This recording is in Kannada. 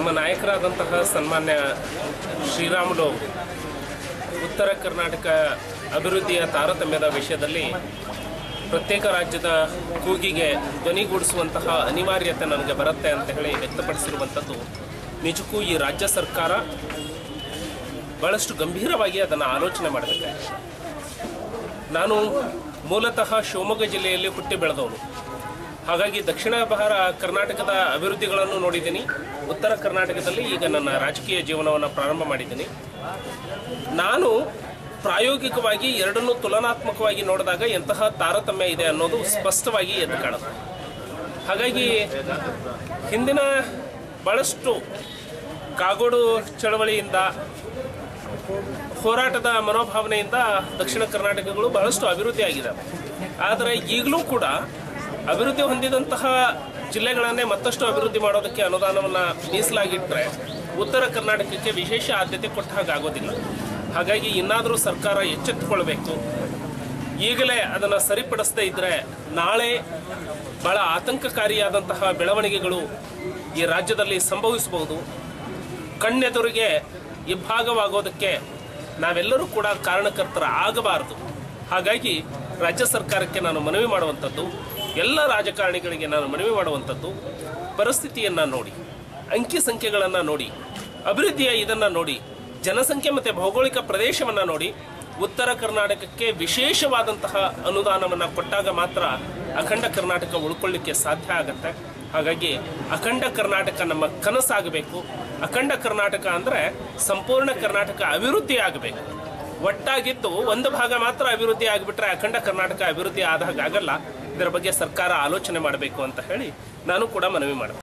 ನಾಯಕರಾದಂತಹ ಸನ್ಮಾನ್ಯ ಶ್ರೀರಾಮುಲು ಅವರು ಉತ್ತರ ಕರ್ನಾಟಕ ಅಭಿವೃದ್ಧಿಯ ತಾರತಮ್ಯದ ವಿಷಯದಲ್ಲಿ ಪ್ರತ್ಯೇಕ ರಾಜ್ಯದ ಕೂಗಿಗೆ ಧ್ವನಿಗೂಡಿಸುವಂತಹ ಅನಿವಾರ್ಯತೆ ನನಗೆ ಬರುತ್ತೆ ಅಂತ ಹೇಳಿ ವ್ಯಕ್ತಪಡಿಸಿರುವಂಥದ್ದು ನಿಜಕ್ಕೂ ಈ ರಾಜ್ಯ ಸರ್ಕಾರ ಭಾಳಷ್ಟು ಗಂಭೀರವಾಗಿ ಅದನ್ನು ಆಲೋಚನೆ ಮಾಡಬೇಕಾಗಿದೆ ನಾನು ಮೂಲತಃ ಶಿವಮೊಗ್ಗ ಜಿಲ್ಲೆಯಲ್ಲಿ ಹುಟ್ಟಿ ಬೆಳೆದವನು ಹಾಗಾಗಿ ದಕ್ಷಿಣ ಭಾರ ಕರ್ನಾಟಕದ ಅಭಿವೃದ್ಧಿಗಳನ್ನು ನೋಡಿದ್ದೀನಿ ಉತ್ತರ ಕರ್ನಾಟಕದಲ್ಲಿ ಈಗ ನನ್ನ ರಾಜಕೀಯ ಜೀವನವನ್ನು ಪ್ರಾರಂಭ ಮಾಡಿದ್ದೀನಿ ನಾನು ಪ್ರಾಯೋಗಿಕವಾಗಿ ಎರಡನ್ನೂ ತುಲನಾತ್ಮಕವಾಗಿ ನೋಡಿದಾಗ ಎಂತಹ ತಾರತಮ್ಯ ಇದೆ ಅನ್ನೋದು ಸ್ಪಷ್ಟವಾಗಿ ಎದ್ದು ಕಾಣುತ್ತೆ ಹಾಗಾಗಿ ಹಿಂದಿನ ಭಾಳಷ್ಟು ಕಾಗೋಡು ಚಳವಳಿಯಿಂದ ಹೋರಾಟದ ಮನೋಭಾವನೆಯಿಂದ ದಕ್ಷಿಣ ಕರ್ನಾಟಕಗಳು ಬಹಳಷ್ಟು ಅಭಿವೃದ್ಧಿ ಆಗಿದ್ದಾವೆ ಆದರೆ ಈಗಲೂ ಕೂಡ ಅಭಿವೃದ್ಧಿ ಹೊಂದಿದಂತಹ ಜಿಲ್ಲೆಗಳನ್ನೇ ಮತ್ತಷ್ಟು ಅಭಿವೃದ್ಧಿ ಮಾಡೋದಕ್ಕೆ ಅನುದಾನವನ್ನು ಮೀಸಲಾಗಿಟ್ಟರೆ ಉತ್ತರ ಕರ್ನಾಟಕಕ್ಕೆ ವಿಶೇಷ ಆದ್ಯತೆ ಕೊಟ್ಟ ಹಾಗಾಗೋದಿಲ್ಲ ಹಾಗಾಗಿ ಇನ್ನಾದರೂ ಸರ್ಕಾರ ಎಚ್ಚೆತ್ತುಕೊಳ್ಬೇಕು ಈಗಲೇ ಅದನ್ನು ಸರಿಪಡಿಸದೇ ಇದ್ದರೆ ನಾಳೆ ಬಹಳ ಆತಂಕಕಾರಿಯಾದಂತಹ ಬೆಳವಣಿಗೆಗಳು ಈ ರಾಜ್ಯದಲ್ಲಿ ಸಂಭವಿಸಬಹುದು ಕಣ್ಣೆದುರಿಗೆ ಇಬ್ಬಾಗವಾಗೋದಕ್ಕೆ ನಾವೆಲ್ಲರೂ ಕೂಡ ಕಾರಣಕರ್ತರ ಆಗಬಾರದು ಹಾಗಾಗಿ ರಾಜ್ಯ ಸರ್ಕಾರಕ್ಕೆ ನಾನು ಮನವಿ ಮಾಡುವಂಥದ್ದು ಎಲ್ಲ ರಾಜಕಾರಣಿಗಳಿಗೆ ನಾನು ಮನವಿ ಮಾಡುವಂಥದ್ದು ಪರಿಸ್ಥಿತಿಯನ್ನು ನೋಡಿ ಅಂಕಿ ಸಂಖ್ಯೆಗಳನ್ನು ನೋಡಿ ಅಭಿವೃದ್ಧಿಯ ಇದನ್ನು ನೋಡಿ ಜನಸಂಖ್ಯೆ ಮತ್ತು ಭೌಗೋಳಿಕ ಪ್ರದೇಶವನ್ನು ನೋಡಿ ಉತ್ತರ ಕರ್ನಾಟಕಕ್ಕೆ ವಿಶೇಷವಾದಂತಹ ಅನುದಾನವನ್ನು ಕೊಟ್ಟಾಗ ಮಾತ್ರ ಅಖಂಡ ಕರ್ನಾಟಕ ಉಳ್ಕೊಳ್ಳಿಕ್ಕೆ ಸಾಧ್ಯ ಆಗತ್ತೆ ಹಾಗಾಗಿ ಅಖಂಡ ಕರ್ನಾಟಕ ನಮ್ಮ ಕನಸಾಗಬೇಕು ಅಖಂಡ ಕರ್ನಾಟಕ ಅಂದರೆ ಸಂಪೂರ್ಣ ಕರ್ನಾಟಕ ಅಭಿವೃದ್ಧಿ ಆಗಬೇಕು ಒಟ್ಟಾಗಿದ್ದು ಒಂದು ಭಾಗ ಮಾತ್ರ ಅಭಿವೃದ್ಧಿ ಆಗಿಬಿಟ್ರೆ ಅಖಂಡ ಕರ್ನಾಟಕ ಅಭಿವೃದ್ಧಿ ಆದಾಗ ಆಗಲ್ಲ ಇದರ ಬಗ್ಗೆ ಸರ್ಕಾರ ಆಲೋಚನೆ ಮಾಡಬೇಕು ಅಂತ ಹೇಳಿ ನಾನು ಕೂಡ ಮನವಿ ಮಾಡ್ತೀನಿ